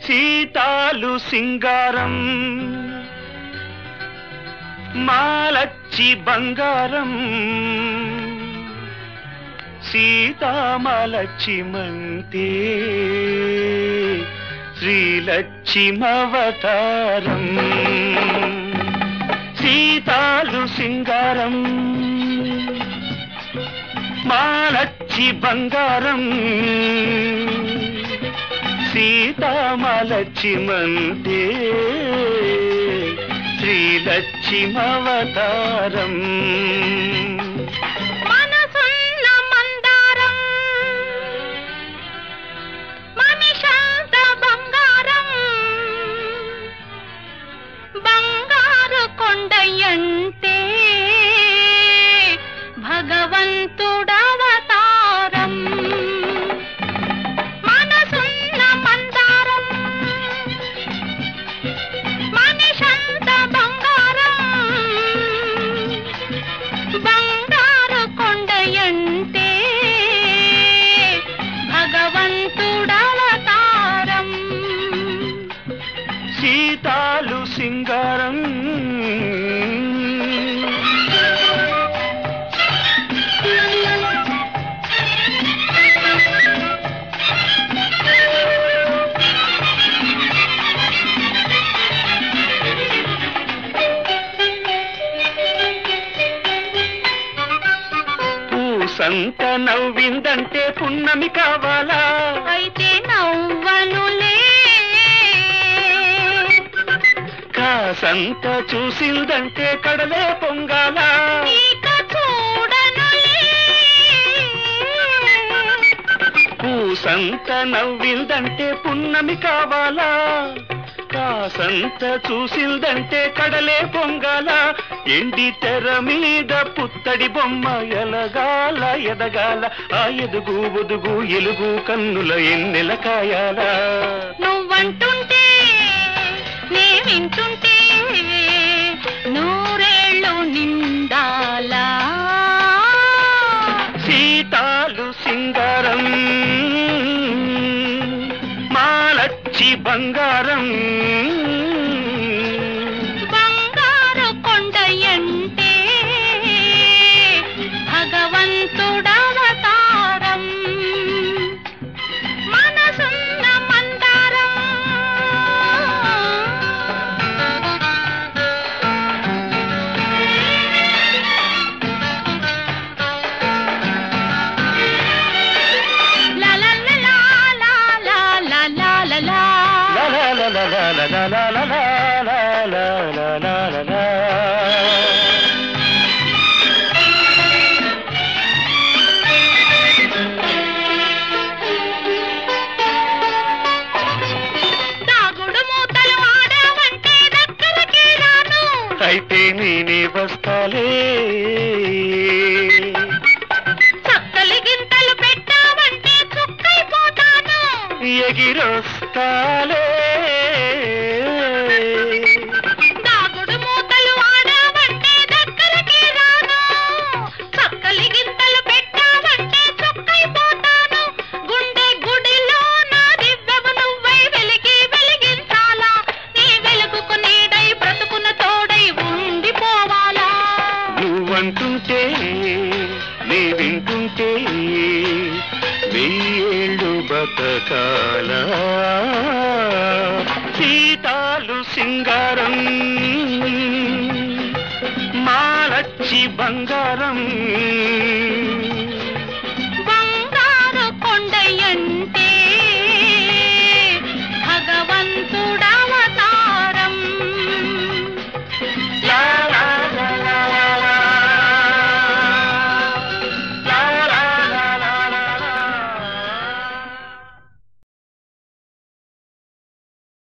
సీతాలు సింగారం మాలచ్చి బంగారం సీతామలచ్చి మంతే శ్రీలక్ష్మవతారం సీతాలు సింగారం మాలచ్చి బంగారం సీతామలచ్చి మంతే శ్రీలక్ష్మవతారం మనసున్న మందారం మనిషంత బంగారం బంగారు కొండయంటే భగవంతుడవతారం మనసున్న మందారం మనిషంత బంగారం బంగారు కొండయంటే భగవంతుడవతారం సీతాలు సింగారం పూసంత నవ్విందంటే పున్నమి కావాలా అయితే నవ్వనులే కాసంత చూసిందంటే కడలే పొంగాలా ఇక చూడనులే పూసంత నవ్విందంటే పున్నమి కావాలా కాసంత చూసిందంటే కడలే పొంగాల ఎండి తెర మీద పుత్తడి బొమ్మ ఎలగాల ఎదగాల ఆ ఎదుగు ఒదుగు ఎలుగు కన్నుల ఎన్నెల కాయాల నువ్వంటుంటే నే వింటుంటే నూరేళ్ళు నిండాలా సీతాలు సింగారం మాలచ్చి బంగారం బంగారు కొండయంటే భగవంతుడవతారం మనసున్న మందారం లా లా లా లా లా లా లా లా లా. లా లా లా లా లా లా లా లా లా లా లా లా లా లా లా. దాగుడు మూతలు ఆడావంటే దగ్గరకి రాను అయితే నేనే వస్తాలే చక్కలి గింతలు పెట్టావంటే చుక్కైపోతాను ఎగిరొస్తాలే దాగుడు మూతలు ఆడావంటే దగ్గరకి రాను చక్కలి గింతలు పెట్టావంటే చుక్కైపోతాను గుండె గుడిలో నా దివ్యము నువ్వై వెలిగి వెలిగించాలా నీ వెలుగుకు నీడై బ్రతుకున తోడై ఉండిపోవాలా నువ్వంటుంటే నీ వింటుంటే వెయ్యేళ్ళు బతకాల సీతాలు సింగారం మాలచ్చి బంగారం బంగారు కొండయంటే